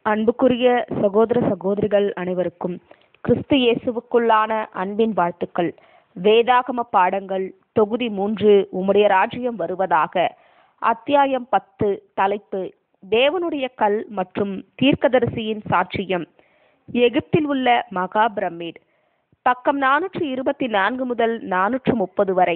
அன்புக்குரிய சகோதர சகோதரிகள் அனைவருக்கும் கிறிஸ்து இயேசுவுக்குள்ளான அன்பின் வாழ்த்துக்கள் வேதாகம பாடங்கள் தொகுதி மூன்று உம்முடைய ராஜ்யம் வருவதாக அத்தியாயம் பத்து தலைப்பு தேவனுடைய கல் மற்றும் தீர்க்கதரிசியின் சாட்சியம் எகிப்தில் உள்ள மகா பிரமிட் பக்கம் நானூற்று இருபத்தி நான்கு முதல் நானூற்று முப்பது வரை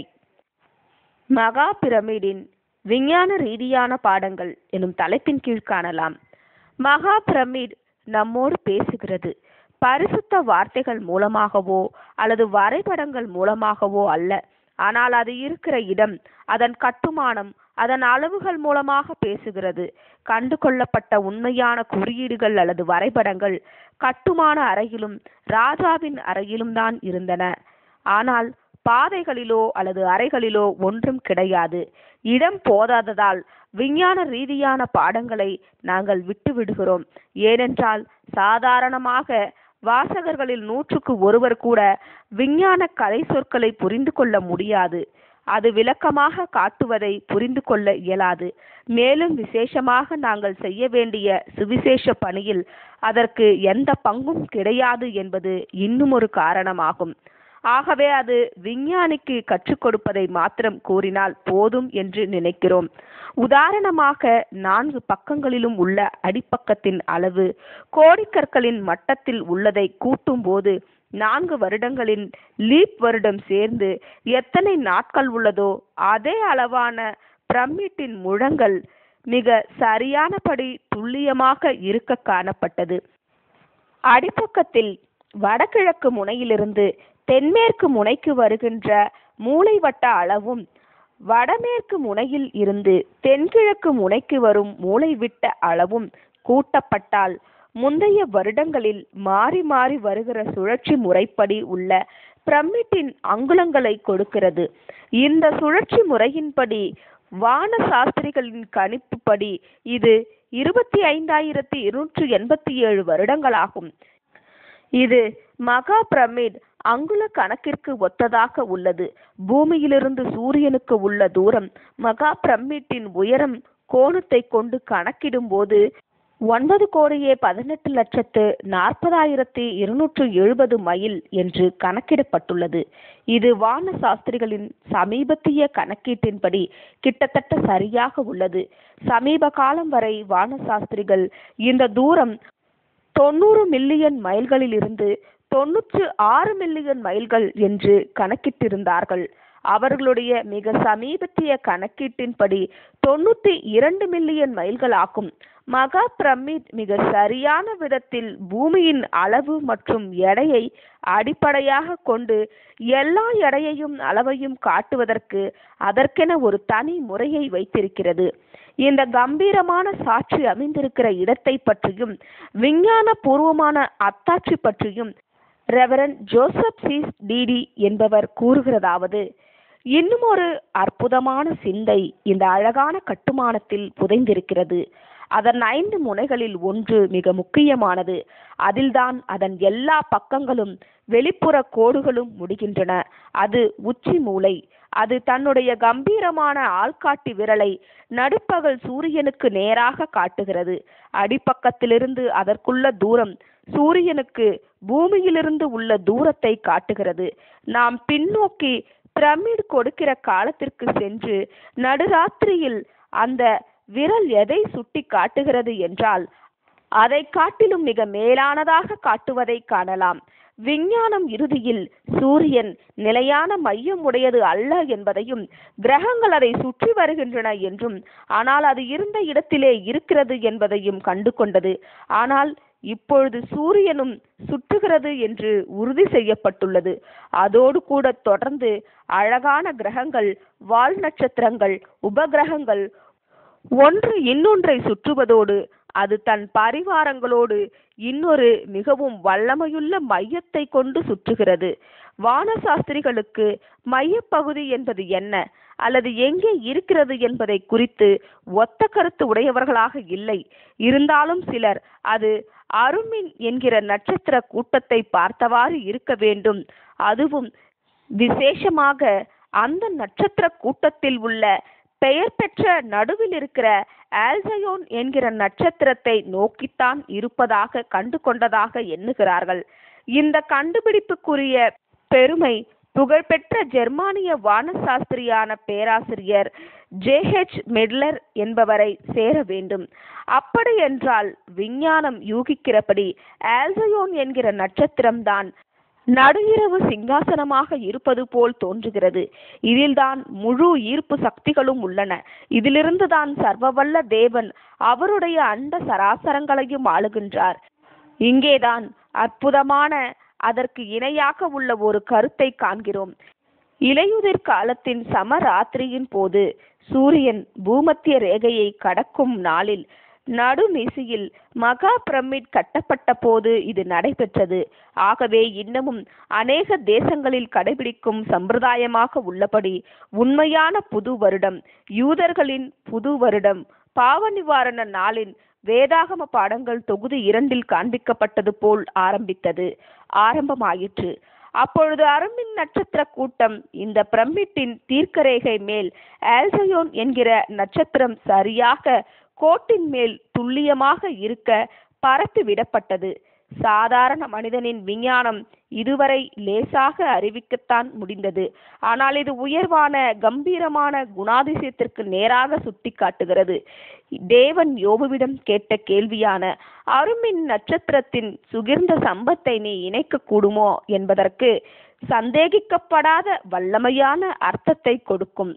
மகா பிரமிடின் விஞ்ஞான ரீதியான பாடங்கள் எனும் தலைப்பின் கீழ் காணலாம் மகா பிரமிட் நம்மோடு பேசுகிறது பரிசுத்த வார்த்தைகள் மூலமாகவோ அல்லது வரைபடங்கள் மூலமாகவோ அல்ல ஆனால் அது இருக்கிற இடம் அதன் கட்டுமானம் அதன் அளவுகள் மூலமாக பேசுகிறது கண்டு கொள்ளப்பட்ட உண்மையான குறியீடுகள் அல்லது வரைபடங்கள் கட்டுமான அறையிலும் ராஜாவின் அறையிலும் தான் இருந்தன ஆனால் பாதைகளிலோ அல்லது அறைகளிலோ ஒன்றும் கிடையாது இடம் போதாததால் விஞ்ஞான ரீதியான பாடங்களை நாங்கள் விட்டு விடுகிறோம் ஏனென்றால் சாதாரணமாக வாசகர்களில் நூற்றுக்கு ஒருவர் கூட விஞ்ஞான கலை சொற்களை புரிந்து கொள்ள முடியாது அது விளக்கமாக காட்டுவதை புரிந்து கொள்ள இயலாது மேலும் விசேஷமாக நாங்கள் செய்ய வேண்டிய சுவிசேஷ பணியில் அதற்கு எந்த பங்கும் கிடையாது என்பது இன்னும் ஒரு காரணமாகும் ஆகவே அது விஞ்ஞானிக்கு கற்றுக் கொடுப்பதை மாத்திரம் கூறினால் போதும் என்று நினைக்கிறோம் உதாரணமாக நான்கு பக்கங்களிலும் உள்ள அடிப்பக்கத்தின் அளவு கோடிக்கற்களின் மட்டத்தில் உள்ளதை கூட்டும் போது நான்கு வருடங்களின் லீப் வருடம் சேர்ந்து எத்தனை நாட்கள் உள்ளதோ அதே அளவான பிரமிட்டின் முழங்கள் மிக சரியானபடி துல்லியமாக இருக்க காணப்பட்டது அடிப்பக்கத்தில் வடகிழக்கு முனையிலிருந்து தென்மேற்கு முனைக்கு வருகின்ற மூளைவட்ட அளவும் வடமேற்கு முனையில் இருந்து தென்கிழக்கு முனைக்கு வரும் மூளைவிட்ட அளவும் கூட்டப்பட்டால் முந்தைய வருடங்களில் மாறி மாறி வருகிற சுழற்சி முறைப்படி உள்ள பிரமிட்டின் அங்குலங்களை கொடுக்கிறது இந்த சுழற்சி முறையின்படி வான சாஸ்திரிகளின் கணிப்புப்படி இது இருபத்தி ஐந்தாயிரத்தி இருநூற்றி எண்பத்தி ஏழு வருடங்களாகும் இது மகா பிரமிட் அங்குல கணக்கிற்கு ஒத்ததாக உள்ளது பூமியிலிருந்து சூரியனுக்கு உள்ள தூரம் மகா பிரமிட்டின் உயரம் கோணத்தை கொண்டு கணக்கிடும் போது ஒன்பது கோடியே பதினெட்டு லட்சத்து நாற்பதாயிரத்தி இருநூற்று எழுபது மைல் என்று கணக்கிடப்பட்டுள்ளது இது வான சாஸ்திரிகளின் சமீபத்திய கணக்கீட்டின்படி கிட்டத்தட்ட சரியாக உள்ளது சமீப காலம் வரை வான சாஸ்திரிகள் இந்த தூரம் தொண்ணூறு மில்லியன் மைல்களில் இருந்து தொன்னூற்று ஆறு மில்லியன் மைல்கள் என்று கணக்கிட்டிருந்தார்கள் அவர்களுடைய மிக சமீபத்திய கணக்கீட்டின்படி தொண்ணூத்தி இரண்டு மில்லியன் மைல்கள் ஆகும் மகா பிரமிட் மிக சரியான விதத்தில் பூமியின் அளவு மற்றும் எடையை அடிப்படையாக கொண்டு எல்லா எடையையும் அளவையும் காட்டுவதற்கு அதற்கென ஒரு தனி முறையை வைத்திருக்கிறது இந்த கம்பீரமான சாட்சி அமைந்திருக்கிற இடத்தை பற்றியும் விஞ்ஞான பூர்வமான அத்தாட்சி பற்றியும் ரெவரன் ஜோசப் சீஸ் டிடி என்பவர் கூறுகிறதாவது இன்னும் ஒரு அற்புதமான சிந்தை இந்த அழகான கட்டுமானத்தில் புதைந்திருக்கிறது அதன் ஐந்து முனைகளில் ஒன்று மிக முக்கியமானது அதில்தான் அதன் எல்லா பக்கங்களும் வெளிப்புற கோடுகளும் முடிகின்றன அது உச்சி மூலை அது தன்னுடைய கம்பீரமான ஆள்காட்டி விரலை நடுப்பகல் சூரியனுக்கு நேராக காட்டுகிறது அடிப்பக்கத்திலிருந்து அதற்குள்ள தூரம் சூரியனுக்கு பூமியிலிருந்து உள்ள தூரத்தை காட்டுகிறது நாம் பின்னோக்கி பிரமிட் கொடுக்கிற காலத்திற்கு சென்று நடுராத்திரியில் அந்த விரல் எதை சுட்டி காட்டுகிறது என்றால் அதை காட்டிலும் மிக மேலானதாக காட்டுவதை காணலாம் விஞ்ஞானம் இறுதியில் சூரியன் நிலையான மையம் உடையது அல்ல என்பதையும் கிரகங்கள் அதை சுற்றி வருகின்றன என்றும் ஆனால் அது இருந்த இடத்திலே இருக்கிறது என்பதையும் கண்டு கொண்டது ஆனால் இப்பொழுது சூரியனும் சுற்றுகிறது என்று உறுதி செய்யப்பட்டுள்ளது அதோடு கூட தொடர்ந்து அழகான கிரகங்கள் வால் நட்சத்திரங்கள் உபகிரகங்கள் ஒன்று இன்னொன்றை சுற்றுவதோடு அது தன் பரிவாரங்களோடு இன்னொரு மிகவும் வல்லமையுள்ள மையத்தை கொண்டு சுற்றுகிறது வானசாஸ்திரிகளுக்கு மையப்பகுதி என்பது என்ன அல்லது எங்கே இருக்கிறது என்பதை குறித்து ஒத்த கருத்து உடையவர்களாக இல்லை இருந்தாலும் சிலர் அது அருமின் என்கிற நட்சத்திர கூட்டத்தை பார்த்தவாறு இருக்க வேண்டும் அதுவும் விசேஷமாக அந்த நட்சத்திர கூட்டத்தில் உள்ள பெயர் பெற்ற நடுவில் இருக்கிற ஆல்சயோன் என்கிற நட்சத்திரத்தை நோக்கித்தான் இருப்பதாக கண்டு கொண்டதாக எண்ணுகிறார்கள் இந்த கண்டுபிடிப்புக்குரிய பெருமை புகழ்பெற்ற ஜெர்மானிய வானசாஸ்திரியான பேராசிரியர் ஜேஹெச் மெட்லர் என்பவரை சேர வேண்டும் அப்படி என்றால் விஞ்ஞானம் யூகிக்கிறபடி ஆல்சயோன் என்கிற நட்சத்திரம்தான் நடுஇரவு சிங்காசனமாக இருப்பது போல் தோன்றுகிறது இதில்தான் முழு ஈர்ப்பு சக்திகளும் உள்ளன இதிலிருந்து தான் சர்வவல்ல தேவன் அவருடைய அண்ட சராசரங்களையும் ஆளுகின்றார் இங்கேதான் அற்புதமான அதற்கு இணையாக உள்ள ஒரு கருத்தை காண்கிறோம் இலையுதிர் காலத்தின் சமராத்திரியின் போது சூரியன் பூமத்திய ரேகையை கடக்கும் நாளில் நடுநிசியில் மகா பிரமிட் கட்டப்பட்ட போது இது நடைபெற்றது ஆகவே இன்னமும் அநேக தேசங்களில் கடைபிடிக்கும் சம்பிரதாயமாக உள்ளபடி உண்மையான புது வருடம் யூதர்களின் புது வருடம் பாவ நிவாரண நாளின் வேதாகம பாடங்கள் தொகுதி இரண்டில் காண்பிக்கப்பட்டது போல் ஆரம்பித்தது ஆரம்பமாயிற்று அப்பொழுது அரும்பின் நட்சத்திர கூட்டம் இந்த பிரமிட்டின் தீர்க்கரேகை மேல் ஆல்சயோன் என்கிற நட்சத்திரம் சரியாக கோட்டின் மேல் துல்லியமாக இருக்க பரப்பி விடப்பட்டது சாதாரண மனிதனின் விஞ்ஞானம் இதுவரை லேசாக அறிவிக்கத்தான் முடிந்தது ஆனால் இது உயர்வான கம்பீரமான குணாதிசயத்திற்கு நேராக சுட்டிக்காட்டுகிறது தேவன் யோபுவிடம் கேட்ட கேள்வியான அருமின் நட்சத்திரத்தின் சுகிர்ந்த சம்பத்தை நீ இணைக்க கூடுமோ என்பதற்கு சந்தேகிக்கப்படாத வல்லமையான அர்த்தத்தை கொடுக்கும்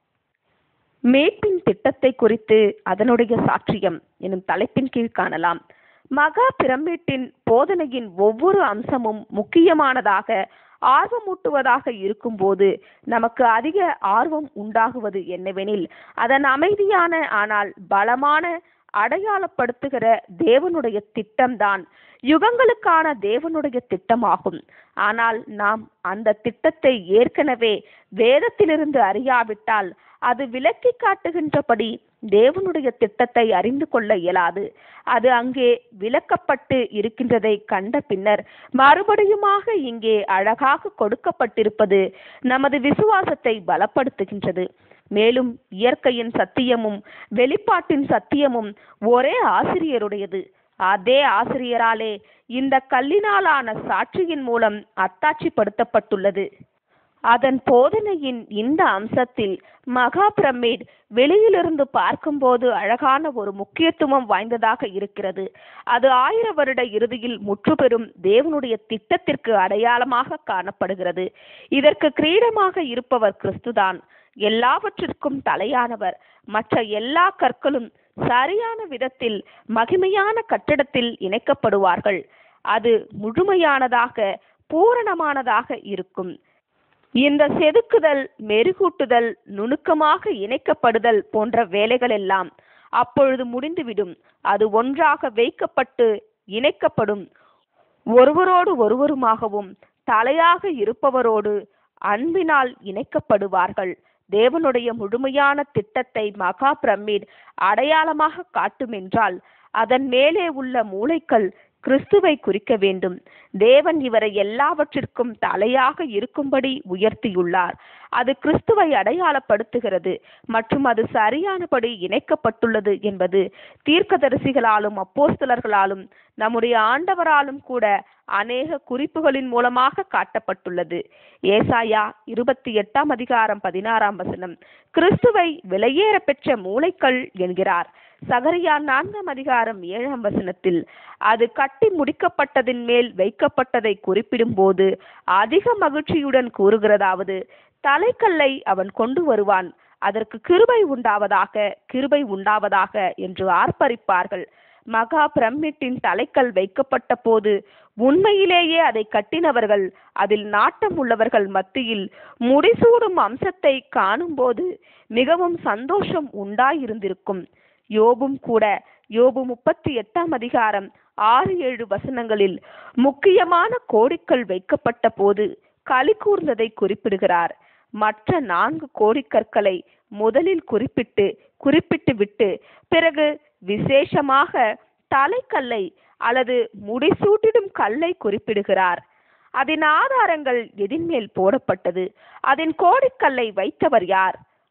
மீட்பின் திட்டத்தை குறித்து அதனுடைய சாட்சியம் எனும் தலைப்பின் கீழ் காணலாம் மகா பிரமிட்டின் போதனையின் ஒவ்வொரு அம்சமும் முக்கியமானதாக ஆர்வமூட்டுவதாக இருக்கும்போது நமக்கு அதிக ஆர்வம் உண்டாகுவது என்னவெனில் அதன் அமைதியான ஆனால் பலமான அடையாளப்படுத்துகிற தேவனுடைய திட்டம்தான் யுகங்களுக்கான தேவனுடைய திட்டமாகும் ஆனால் நாம் அந்த திட்டத்தை ஏற்கனவே வேதத்திலிருந்து அறியாவிட்டால் அது விளக்கி காட்டுகின்றபடி தேவனுடைய திட்டத்தை அறிந்து கொள்ள இயலாது அது அங்கே விளக்கப்பட்டு இருக்கின்றதை கண்ட பின்னர் மறுபடியுமாக இங்கே அழகாக கொடுக்கப்பட்டிருப்பது நமது விசுவாசத்தை பலப்படுத்துகின்றது மேலும் இயற்கையின் சத்தியமும் வெளிப்பாட்டின் சத்தியமும் ஒரே ஆசிரியருடையது அதே ஆசிரியராலே இந்த கல்லினாலான சாட்சியின் மூலம் அத்தாட்சிப்படுத்தப்பட்டுள்ளது அதன் போதனையின் இந்த அம்சத்தில் மகா பிரமிட் வெளியிலிருந்து பார்க்கும்போது அழகான ஒரு முக்கியத்துவம் வாய்ந்ததாக இருக்கிறது அது ஆயிர வருட இறுதியில் முற்றுபெறும் தேவனுடைய திட்டத்திற்கு அடையாளமாக காணப்படுகிறது இதற்கு கிரீடமாக இருப்பவர் கிறிஸ்துதான் எல்லாவற்றிற்கும் தலையானவர் மற்ற எல்லா கற்களும் சரியான விதத்தில் மகிமையான கட்டிடத்தில் இணைக்கப்படுவார்கள் அது முழுமையானதாக பூரணமானதாக இருக்கும் இந்த செதுக்குதல் மெருகூட்டுதல் நுணுக்கமாக இணைக்கப்படுதல் போன்ற வேலைகள் எல்லாம் அப்பொழுது முடிந்துவிடும் அது ஒன்றாக வைக்கப்பட்டு இணைக்கப்படும் ஒருவரோடு ஒருவருமாகவும் தலையாக இருப்பவரோடு அன்பினால் இணைக்கப்படுவார்கள் தேவனுடைய முழுமையான திட்டத்தை மகா பிரமிட் அடையாளமாக காட்டும் என்றால் அதன் மேலே உள்ள மூளைக்கல் கிறிஸ்துவை குறிக்க வேண்டும் தேவன் இவரை எல்லாவற்றிற்கும் தலையாக இருக்கும்படி உயர்த்தியுள்ளார் அது கிறிஸ்துவை அடையாளப்படுத்துகிறது மற்றும் அது சரியானபடி இணைக்கப்பட்டுள்ளது என்பது தீர்க்கதரிசிகளாலும் அப்போஸ்தலர்களாலும் நம்முடைய ஆண்டவராலும் கூட அநேக குறிப்புகளின் மூலமாக காட்டப்பட்டுள்ளது ஏசாயா இருபத்தி எட்டாம் அதிகாரம் பதினாறாம் வசனம் கிறிஸ்துவை விலையேற பெற்ற மூளைக்கல் என்கிறார் சகரியா நான்காம் அதிகாரம் ஏழாம் வசனத்தில் அது கட்டி முடிக்கப்பட்டதின் மேல் வைக்கப்பட்டதை குறிப்பிடும் போது அதிக மகிழ்ச்சியுடன் கூறுகிறதாவது தலைக்கல்லை அவன் கொண்டு வருவான் அதற்கு கிருபை உண்டாவதாக கிருபை உண்டாவதாக என்று ஆர்ப்பரிப்பார்கள் மகா பிரமிட்டின் தலைக்கல் வைக்கப்பட்ட போது உண்மையிலேயே அதை கட்டினவர்கள் அதில் நாட்டம் உள்ளவர்கள் மத்தியில் முடிசூடும் அம்சத்தை காணும்போது மிகவும் சந்தோஷம் உண்டாயிருந்திருக்கும் யோபும் கூட யோபு முப்பத்தி எட்டாம் அதிகாரம் ஆறு ஏழு வசனங்களில் முக்கியமான கோடிக்கல் வைக்கப்பட்ட போது களி கூர்ந்ததை குறிப்பிடுகிறார் மற்ற நான்கு கோடிக்கற்களை முதலில் குறிப்பிட்டு குறிப்பிட்டு விட்டு பிறகு விசேஷமாக தலைக்கல்லை அல்லது முடிசூட்டிடும் கல்லை குறிப்பிடுகிறார் அதன் ஆதாரங்கள் எதின்மேல் போடப்பட்டது அதன் கோடிக்கல்லை வைத்தவர் யார்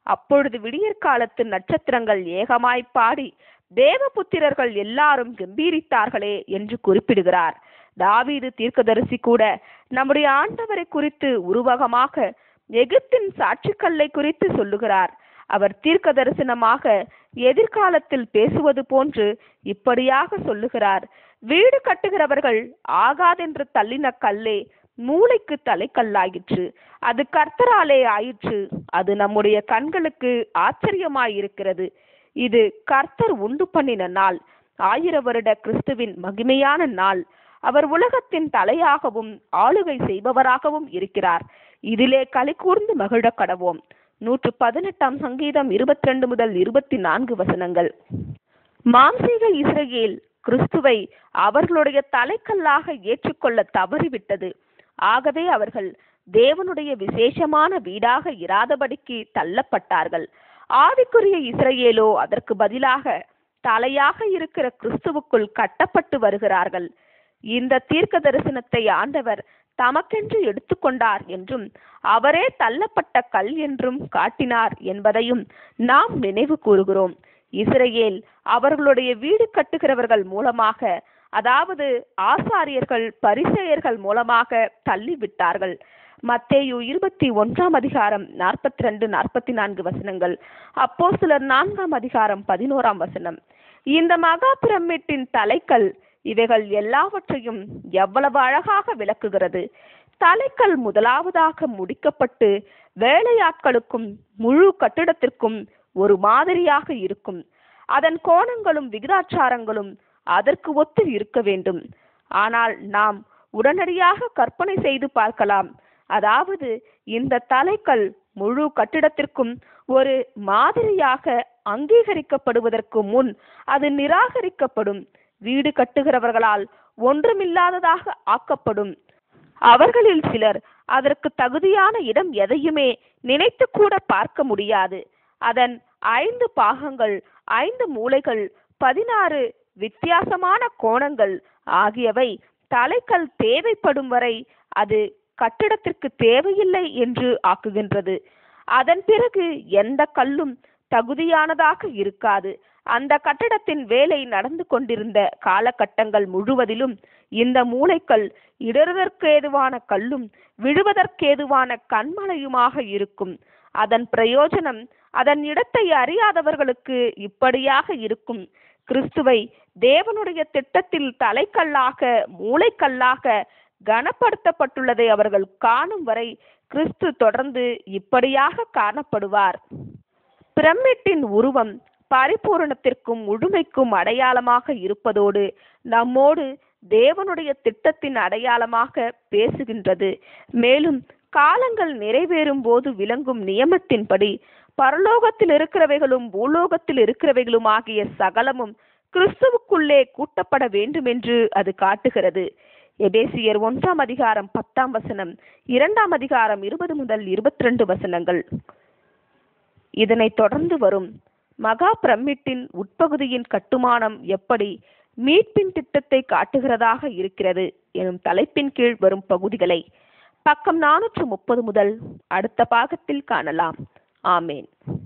அப்பொழுது விடியற்காலத்து நட்சத்திரங்கள் ஏகமாய் பாடி தேவபுத்திரர்கள் எல்லாரும் கம்பீரித்தார்களே என்று குறிப்பிடுகிறார் தாவீது தீர்க்கதரிசி கூட நம்முடைய ஆண்டவரை குறித்து உருவகமாக எகிப்தின் சாட்சிக்கல்லை குறித்து சொல்லுகிறார் அவர் தீர்க்க தரிசனமாக எதிர்காலத்தில் பேசுவது போன்று இப்படியாக சொல்லுகிறார் வீடு கட்டுகிறவர்கள் ஆகாதென்று தள்ளின கல்லே மூளைக்கு தலைக்கல்லாயிற்று அது கர்த்தராலே ஆயிற்று அது நம்முடைய கண்களுக்கு ஆச்சரியமாயிருக்கிறது இது கர்த்தர் உண்டு பண்ணின நாள் ஆயிர வருட கிறிஸ்துவின் மகிமையான நாள் அவர் உலகத்தின் தலையாகவும் ஆளுகை செய்பவராகவும் இருக்கிறார் இதிலே களி கூர்ந்து மகிழ கடவோம் நூற்று பதினெட்டாம் சங்கீதம் இருபத்தி ரெண்டு முதல் இருபத்தி நான்கு வசனங்கள் மாம்சீக இஸ்ரேல் கிறிஸ்துவை அவர்களுடைய தலைக்கல்லாக ஏற்றுக்கொள்ள தவறிவிட்டது ஆகவே அவர்கள் தேவனுடைய விசேஷமான வீடாக இராதபடிக்கு தள்ளப்பட்டார்கள் ஆவிக்குரிய இஸ்ரேலோ அதற்கு பதிலாக தலையாக இருக்கிற கிறிஸ்துவுக்குள் கட்டப்பட்டு வருகிறார்கள் இந்த தீர்க்க தரிசனத்தை ஆண்டவர் தமக்கென்று எடுத்துக்கொண்டார் என்றும் அவரே தள்ளப்பட்ட கல் என்றும் காட்டினார் என்பதையும் நாம் நினைவு கூறுகிறோம் இஸ்ரேல் அவர்களுடைய வீடு கட்டுகிறவர்கள் மூலமாக அதாவது ஆசாரியர்கள் பரிசெயர்கள் மூலமாக தள்ளிவிட்டார்கள் மத்தேயு இருபத்தி ஒன்றாம் அதிகாரம் நாற்பத்தி ரெண்டு நாற்பத்தி நான்கு வசனங்கள் அப்போ சிலர் நான்காம் அதிகாரம் பதினோராம் வசனம் இந்த மகா பிரமிட்டின் தலைக்கல் இவைகள் எல்லாவற்றையும் எவ்வளவு அழகாக விளக்குகிறது தலைக்கல் முதலாவதாக முடிக்கப்பட்டு வேலையாட்களுக்கும் முழு கட்டிடத்திற்கும் ஒரு மாதிரியாக இருக்கும் அதன் கோணங்களும் விகிதாச்சாரங்களும் அதற்கு ஒத்து இருக்க வேண்டும் ஆனால் நாம் உடனடியாக கற்பனை செய்து பார்க்கலாம் அதாவது இந்த தலைக்கல் முழு கட்டிடத்திற்கும் ஒரு மாதிரியாக அங்கீகரிக்கப்படுவதற்கு முன் அது நிராகரிக்கப்படும் வீடு கட்டுகிறவர்களால் ஒன்றுமில்லாததாக ஆக்கப்படும் அவர்களில் சிலர் அதற்கு தகுதியான இடம் எதையுமே நினைத்து கூட பார்க்க முடியாது அதன் ஐந்து பாகங்கள் ஐந்து மூலைகள் பதினாறு வித்தியாசமான கோணங்கள் ஆகியவை தலைக்கல் தேவைப்படும் வரை அது கட்டிடத்திற்கு தேவையில்லை என்று ஆக்குகின்றது அதன் பிறகு எந்த கல்லும் தகுதியானதாக இருக்காது அந்த கட்டடத்தின் வேலை நடந்து கொண்டிருந்த காலகட்டங்கள் முழுவதிலும் இந்த மூளைக்கல் இடறுவதற்கேதுவான கல்லும் விழுவதற்கேதுவான கண்மலையுமாக இருக்கும் அதன் பிரயோஜனம் அதன் இடத்தை அறியாதவர்களுக்கு இப்படியாக இருக்கும் கிறிஸ்துவை தேவனுடைய திட்டத்தில் தலைக்கல்லாக மூளைக்கல்லாக கனப்படுத்தப்பட்டுள்ளதை அவர்கள் காணும் வரை கிறிஸ்து தொடர்ந்து இப்படியாக காணப்படுவார் பிரமிட்டின் உருவம் பரிபூரணத்திற்கும் முழுமைக்கும் அடையாளமாக இருப்பதோடு நம்மோடு தேவனுடைய திட்டத்தின் அடையாளமாக பேசுகின்றது மேலும் காலங்கள் நிறைவேறும் போது விளங்கும் நியமத்தின்படி பரலோகத்தில் இருக்கிறவைகளும் பூலோகத்தில் இருக்கிறவைகளும் ஆகிய சகலமும் கிறிஸ்துவுக்குள்ளே கூட்டப்பட வேண்டும் என்று அது காட்டுகிறது எபேசியர் ஒன்றாம் அதிகாரம் பத்தாம் வசனம் இரண்டாம் அதிகாரம் இருபது முதல் இருபத்தி ரெண்டு வசனங்கள் இதனை தொடர்ந்து வரும் மகா பிரமிட்டின் உட்பகுதியின் கட்டுமானம் எப்படி மீட்பின் திட்டத்தை காட்டுகிறதாக இருக்கிறது எனும் தலைப்பின் கீழ் வரும் பகுதிகளை பக்கம் நானூற்று முப்பது முதல் அடுத்த பாகத்தில் காணலாம் ஆமேன்